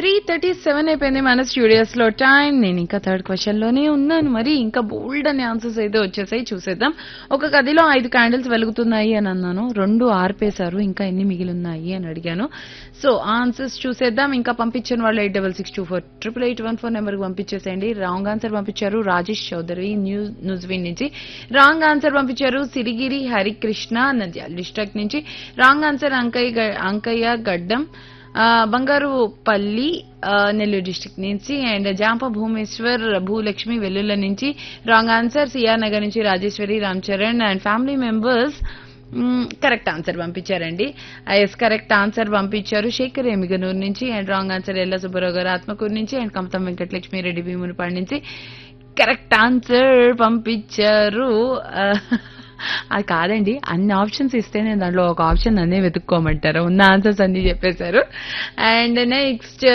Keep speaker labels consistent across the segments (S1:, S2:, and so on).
S1: three thirty seven అయిపోయింది మన studios లో టైం నేను ఇంకా థర్డ్ క్వశ్చన్ లోనే ఉన్నాను మరి ఇంకా బోల్డ్ అనే ఆన్సర్స్ అయితే వచ్చేసాయి చూసేద్దాం ఒక గదిలో ఐదు క్యాండిల్స్ వెలుగుతున్నాయి అని అన్నాను రెండు ఆర్పేశారు ఇంకా ఎన్ని మిగిలి ఉన్నాయి అని అడిగాను సో ఆన్సర్స్ చూసేద్దాం ఇంకా పంపించిన వాళ్ళు eight double six two four triple eight one four number పంపించేసేయండి రాంగ్ ఆన్సర్ పంపించారు రాజేష్ చౌదరి న్యూస్ న్యూస్విన్ నుంచి రాంగ్ ఆన్సర్ పంపించారు సిరిగిరి హరికృష్ణ నంద్యాల డిస్ట్రిక్ట్ నుంచి రాంగ్ ఆన్సర్ అంకయ్య గ- అంకయ్య గడ్డం ఆ, బంగారు పల్లి ఆ, నెల్లూరు డిస్టిక్ నుంచి అండ్ జాంప భూమేశ్వర్ భూలక్ష్మి వెల్లుల నుంచి రాంగ్ ఆన్సర్ సిఆర్ నగర్ నుంచి Rajeshwari Ram Charan and family members correct answer పంపించారండి ఎస్ కరెక్ట్ ఆన్సర్ పంపించారు శేఖర్ ఎమిగనూరు నుంచి అండ్ రాంగ్ ఆన్సర్ ఎల్ల సుబ్బారావు గారు ఆత్మకూరు నుంచి అండ్ కమతం వెంకటలక్ష్మి రెడ్డి భీమునిపాడు నుంచి కరెక్ట్ ఆన్సర్ పంపించారు ఆ, అది కాదండి అన్ని ఆప్షన్స్ ఇస్తే నేను దాంట్లో ఒక ఆప్షన్ అన్నీ వెతుక్కోమంటారు ఉన్న ఆన్సర్స్ అన్ని చెప్పేశారు అండ్ నెక్స్ట్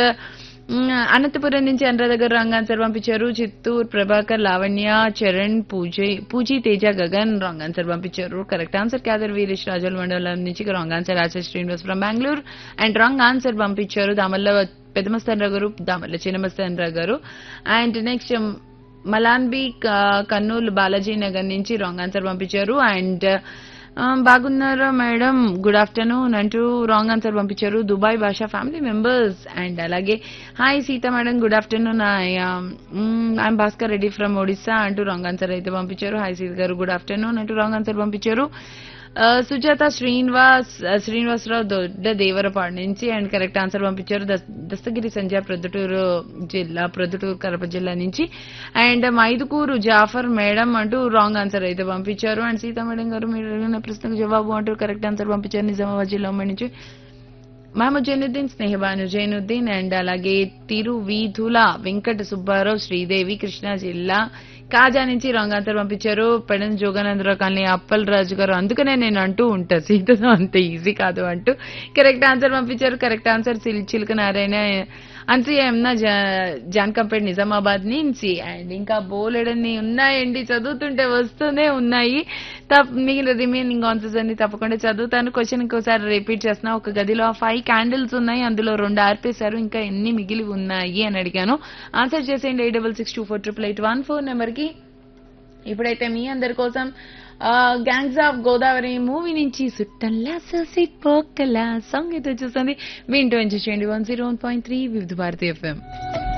S1: అనంతపురం నుంచి అనురాధ గారు రాంగ్ ఆన్సర్ పంపించారు చిత్తూరు ప్రభాకర్ లావణ్య చరణ్ పూజ పూజీ తేజ గగన్ రాంగ్ ఆన్సర్ పంపించారు కరెక్ట్ ఆన్సర్ క్యాదర్ వీరేష్ రాజుల మండలం నుంచి wrong answer Acharya Srinivas from Bengaluru and wrong answer పంపించారు దామల్ల పెద్దమస్తానరావు గారు దామల్ల చిన్నమస్తానరావు గారు అండ్ నెక్స్ట్ మలాన్బి క- కర్నూలు బాలాజీ నగర్ నుంచి రాంగ్ ఆన్సర్ పంపించారు అండ్ ఆ, బాగున్నారా మేడం గుడ్ ఆఫ్టర్నూన్ అంటూ రాంగ్ ఆన్సర్ పంపించారు Dubai Bhasha family members and అలాగే hi Seetha madam good afternoon I'm Bhaskar Reddy from Odisha అంటూ రాంగ్ ఆన్సర్ అయితే పంపించారు hi Seetha garu good afternoon అంటూ రాంగ్ ఆన్సర్ పంపించారు ఆ, సుజాత శ్రీనివాస్ ఆ, శ్రీనివాసరావు దొడ్డ దేవరపాడు నుంచి అండ్ కరెక్ట్ ఆన్సర్ పంపించారు దస్- దస్తగిరి సంజయ్ ప్రొద్దుటూరు జిల్లా ప్రొద్దుటూరు కడప జిల్లా నుంచి అండ్ మైదుకూరు జాఫర్ మేడం అంటూ రాంగ్ ఆన్సర్ అయితే పంపించారు అండ్ సీతా మేడం గారు మీరు అడిగిన ప్రశ్నకు జవాబు అంటూ కరెక్ట్ ఆన్సర్ పంపించారు నిజామాబాద్ జిల్లా ఉమ్మడి నుంచి మహమ్మద్ జైనుద్దీన్ స్నేహబాను జైనుద్దీన్ అండ్ అలాగే తిరువీధుల వెంకట సుబ్బారావు శ్రీదేవి కృష్ణా జిల్లా కాజా నుంచి రాంగ్ ఆన్సర్ పంపించారు పెడన్ జోగానందరావు కాలనీ అప్పల్ రాజు గారు అందుకనే నేను అంటూ ఉంటా సీతతో అంత ఈజీ కాదు అంటూ కరెక్ట్ ఆన్సర్ పంపించారు కరెక్ట్ ఆన్సర్ చిలుక నారాయణ అన్సూయ యమున జా- జాన్కంపేట్ నిజామాబాద్ నుంచి అండ్ ఇంకా బోలెడన్ని ఉన్నాయండి చదువుతుంటే వస్తూనే ఉన్నాయి తప్ మిగిలిన రిమైనింగ్ ఆన్సర్స్ అన్ని తప్పకుండా చదువుతాను క్వశ్చన్ ఇంకోసారి రిపీట్ చేస్తున్నా ఒక గదిలో ఫైవ్ క్యాండిల్స్ ఉన్నాయి అందులో రెండు ఆర్పేశారు ఇంకా ఎన్ని మిగిలి ఉన్నాయి అని అడిగాను ఆన్సర్ చేసేయండి eight double six two four triple eight one four నెంబర్కి ఇప్పుడైతే మీ అందరి కోసం గ్యాంగ్స్ ఆఫ్ గోదావరి మూవీ నుంచి సుట్టల్లా ససిట్ పోకలా సాంగ్ అయితే వచ్చేస్తుంది వింటూ ఎంజాయ్ చేయండి one zero one point three Vividh Bharati FM